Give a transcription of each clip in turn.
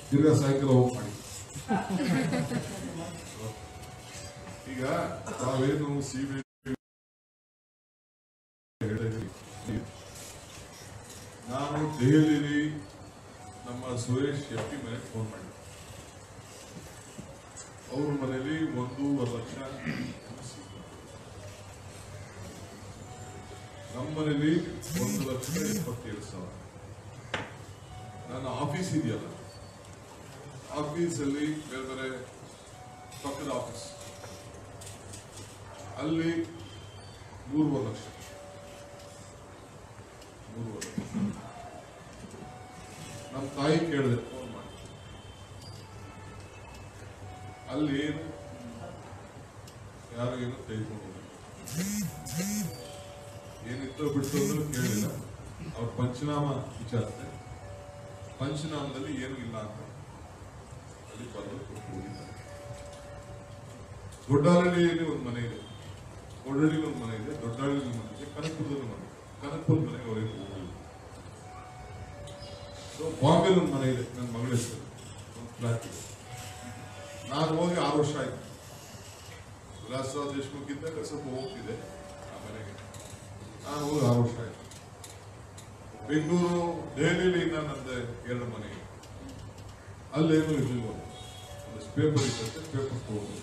ತಿರ್ಗಾ ಸಾಯಂಕಾಲ ಹೋಗಿ ಮಾಡಿ ಈಗ ನಾವೇನು ಸಿ ಬಿ ನಾನು ದೆಹಲಿಲಿ ನಮ್ಮ ಸುರೇಶ್ ಎಪ್ಪಿ ಮನೆಗೆ ಫೋನ್ ಮಾಡಿ ಅವ್ರ ಮನೇಲಿ ಒಂದೂವರೆ ಲಕ್ಷ ಸಿಕ್ತು. ನಮ್ಮ ಮನೇಲಿ ಒಂದು ಲಕ್ಷ ಇಪ್ಪತ್ತೇಳು ಸಾವಿರ ನನ್ನ ಆಫೀಸ್ ಇದೆಯಲ್ಲ ಆಫೀಸಲ್ಲಿ ಬೇರೆ ಬೇರೆ ಪಕ್ಕದ ಆಫೀಸ್ ಅಲ್ಲಿ ಮೂರುವರೆ ಲಕ್ಷ ಮೂರುವರೆ ಲಕ್ಷ ನಮ್ಮ ತಾಯಿ ಕೇಳಿದೆ ಫೋನ್ ಮಾಡಿ ಅಲ್ಲಿ ಏನು ಯಾರು ಏನು ತೆಗೆದುಕೊಂಡು ಹೋಗಿಲ್ಲ. ಏನಿತ್ತು ಬಿಟ್ಟು ಅಂದ್ರೂ ಕೇಳಿಲ್ಲ ಅವ್ರ ಪಂಚನಾಮ ವಿಚಾರಿಸಿದೆ ಪಂಚನಾಮದಲ್ಲಿ ಏನು ಇಲ್ಲ ಅಂತ ಅಲ್ಲಿ ಬರೆದು ಕೊಟ್ಟು ಹೋಗಿದ್ದಾರೆ ದೊಡ್ಡಹಳ್ಳಿಯಲ್ಲಿ ಒಂದು ಮನೆ ಇದೆ ದೊಡ್ಡಹಳ್ಳಿಲಿ ಒಂದು ಮನೆ ಇದೆ ದೊಡ್ಡಹಳ್ಳಿಲಿ ಒಂದು ಮನೆ ಇದೆ ಕನಕಪುರದಲ್ಲಿ ಮನೆ ಕನಕಪುರದ ಮನೆಗೆ ಅವರೇನು ಹೋಗಿಲ್ಲ ಸೊ ಬಾಂಬೆಲಿ ಒಂದು ಮನೆ ಇದೆ ನನ್ನ ಮಗಳ ಹೆಸರು ಒಂದು ಫ್ಲಾಟ್ ಇದೆ ನಾನು ಹೋಗಿ ಆರು ವರ್ಷ ಆಯ್ತು ವಿಲಾಸರಾವ್ ದೇಶಮುಖ್ ಇದ್ದಾಗ ಸ್ವಲ್ಪ ಹೋಗ್ತಿದೆ ಆ ಮನೆಗೆ ನಾನು ಹೋಗಿ ಆರು ವರ್ಷ ಆಯ್ತು ಬೆಂಗಳೂರು ದೆಹಲಿಲಿ ಇನ್ನ ನಂದು ಎರಡು ಮನೆ ಇದೆ ಅಲ್ಲೇನು ಇರಲಿಲ್ಲ ಒಂದಷ್ಟು ಪೇಪರ್ ಇರುತ್ತೆ ಪೇಪರ್ ತಗೊಂಡು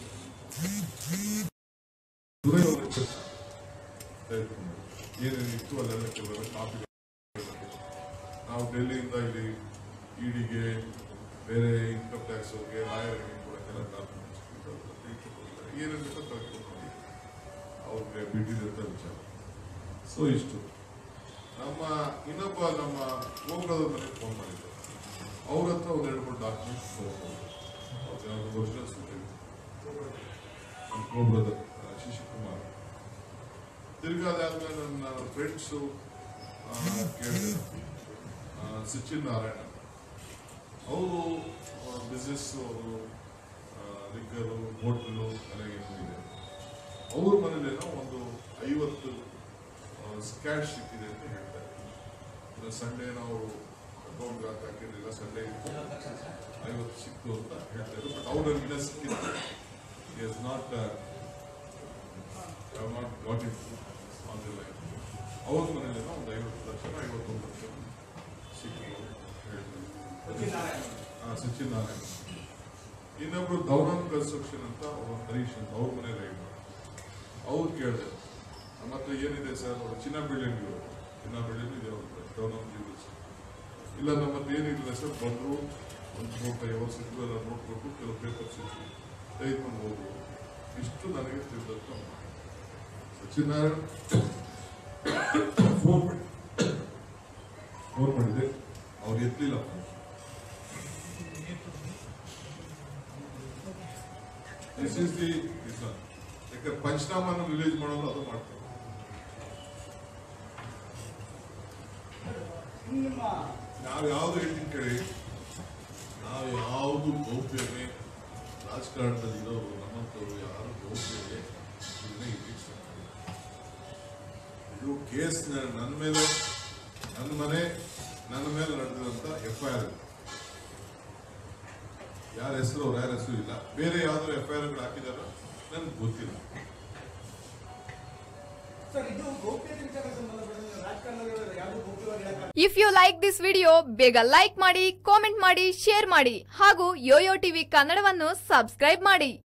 ಏನೇನಿತ್ತು ಅಲ್ಲೆಲ್ಲ ಕೆಲವೆಲ್ಲ ಕಾಪಿ ನಾವು ಡೆಲ್ಲಿಯಿಂದ ಇಲ್ಲಿ ಇಡಿಗೆ ಬೇರೆ ಇನ್ಕಮ್ ಟ್ಯಾಕ್ಸ್ ಅವ್ರಿಗೆ ಲಾಯರ್ಗೆ ಕೊಡಕ್ಕೆಲ್ಲ ಡಾಕ್ಯುಮೆಂಟ್ಸ್ ಏನೇನು ಬೇಕೋ ಕಳ್ಕೊಂಡು ನೋಡಿ ಅವ್ರಿಗೆ ಬಿಟ್ಟಿದಂತ ವಿಚಾರ ಸೊ ಇಷ್ಟು ನಮ್ಮ ಇನ್ನೊಬ್ಬ ನಮ್ಮ ಹೋಗೋದ್ರ ಮನೆಗೆ ಫೋನ್ ಮಾಡಿದ್ದೆ ಅವ್ರ ಹತ್ರ ಒಂದು ಎರಡು ಮೂರು ಡಾಕ್ಯುಮೆಂಟ್ಸ್ ತಗೊಂಡು ಅವ್ರಿಗೆ ಯಾವ್ದು ಒರಿಜಿನಲ್ಸ್ ನಮ್ಮ ಕೋ ಬ್ರದರ್ ಶಶಿಕುಮಾರ್ ತಿರ್ಗಾ ಅದಾದ್ಮೇಲೆ ನನ್ನ ಫ್ರೆಂಡ್ಸು ಕೇಳಿದೆ ಆ, ಸಚಿನ್ ನಾರಾಯಣ ಅವರು ಬಿಸ್ನೆಸ್ ಅವರು ಲಿಕ್ಕರು ಹೋಟ್ಲು ಎಲ್ಲ ಏನೋ ಇದೆ ಅವ್ರ ಮನೇಲೇನೋ ಒಂದು ಐವತ್ತು ಸ್ಕ್ಯಾಶ್ ಸಿಕ್ಕಿದೆ ಅಂತ ಹೇಳ್ತಾರೆ ಸಂಡೇ ನಾವು ಅಕೌಂಟ್ ಹಾಕಿರಲಿಲ್ಲ ಸಂಡೇ ಐವತ್ತು ಸಿಕ್ತು ಅಂತ ಹೇಳ್ತಾರೆ ಬಟ್ ಅವ್ರ ಇನ್ನ ಸಿಕ್ಕಿಲ್ಲ is not not got it on the line ಅವ್ರ ಮನೇಲೇನೋ ಒಂದು ಐವತ್ತು ಲಕ್ಷ ಐವತ್ತೊಂದು ಲಕ್ಷ ಸಿಕ್ಕಿದೆ ಹೇಳ್ತಾರೆ ಹಾ, ಸಚಿನ್ ನಾರಾಯಣ ಇನ್ನೊಬ್ರು ದೌರಾನ್ ಕನ್ಸ್ಟ್ರಕ್ಷನ್ ಅಂತ ಒಬ್ಬ ಹರೀಶ್ ಅಂತ ಅವ್ರ ಮನೆ ರೈಡ್ ಅವ್ರು ಕೇಳಿದೆ ನಮ್ಮ ಹತ್ರ ಏನಿದೆ ಸರ್ ಅವ್ರು ಚಿನ್ನ ಬಿಲ್ಡಿಂಗ್ ಇವರು ಚಿನ್ನ ಬಿಲ್ಡಿಂಗ್ ಇದೆ ಅವ್ರ ದೌರಾನ್ ಜ್ಯೂಲ್ಸ್ ಇಲ್ಲ ನಮ್ಮ ಹತ್ರ ಏನಿಲ್ಲ ಸರ್ ಬಂದ್ರು ಒಂದು ನೋಟ್ ಐವತ್ತು ಸಿಕ್ಕು ಎಲ್ಲ ನೋಟ್ ಕೊಟ್ಟು ಕೆಲವು ಪೇಪರ್ ಸಿಕ್ಕು ತೆಗೆದುಕೊಂಡು ಹೋಗು ಇಷ್ಟು ನನಗೆ ತಿಳಿದದ್ದು ಸಚಿನ್ ನಾರಾಯಣ ಫೋನ್ ಮಾಡಿ ಫೋನ್ ಮಾಡಿದೆ ಅವ್ರು ಎತ್ತಲಿಲ್ಲ phone this is the reason ಯಾಕಂದ್ರೆ ಪಂಚನಾಮನ ರಿಲೀಸ್ ಮಾಡೋದು ಅದು ಮಾಡ್ತಾರೆ ನಾವು ಯಾವ್ದು ಹೇಳ್ತೀನಿ ಕೇಳಿ ನಾವು ಯಾವುದು ಗೌಪ್ಯತೆ ರಾಜಕಾರಣದಲ್ಲಿ ಇರೋರು ನಮ್ಮಂತವ್ರು ಯಾರು ಗೌಪ್ಯತೆ ಇದನ್ನೇ ಇರ್ಲಿಕ್ಕೆ ಸಾಧ್ಯ ಇಲ್ಲ. ಇದು ಕೇಸ್ ನನ್ನ ಮೇಲೆ ನನ್ನ ಮನೆ ನನ್ನ ಮೇಲೆ ನಡೆದಿರುವಂತ ಎಫ್ ಐ ಆರ್ ಯಾರ ಹೆಸರು ಅವ್ರ ಯಾರ ಹೆಸರು ಇಲ್ಲ ಬೇರೆ ಯಾವ್ದಾದ್ರು ಎಫ್ ಐ ಆರ್ ಹಾಕಿದಾರ ನನ್ಗೆ ಗೊತ್ತಿಲ್ಲ ಸರ್ ಇದು ಗೌಪ್ಯತೆ ವಿಚಾರ ಸಂಬಂಧಪಟ್ಟಂತೆ ರಾಜಕಾರಣದಲ್ಲಿ ಯಾವುದು ಗೌಪ್ಯವಾಗಿ ಹೇಳಕ್ಕಾಗಲ್ಲ. If you like this video ಬೇಗ ಲೈಕ್ ಮಾಡಿ ಕಾಮೆಂಟ್ ಮಾಡಿ ಶೇರ್ ಮಾಡಿ ಹಾಗೂ ಯೋಯೋ ಟಿವಿ ಕನ್ನಡವನ್ನು ಸಬ್ಸ್ಕ್ರೈಬ್ ಮಾಡಿ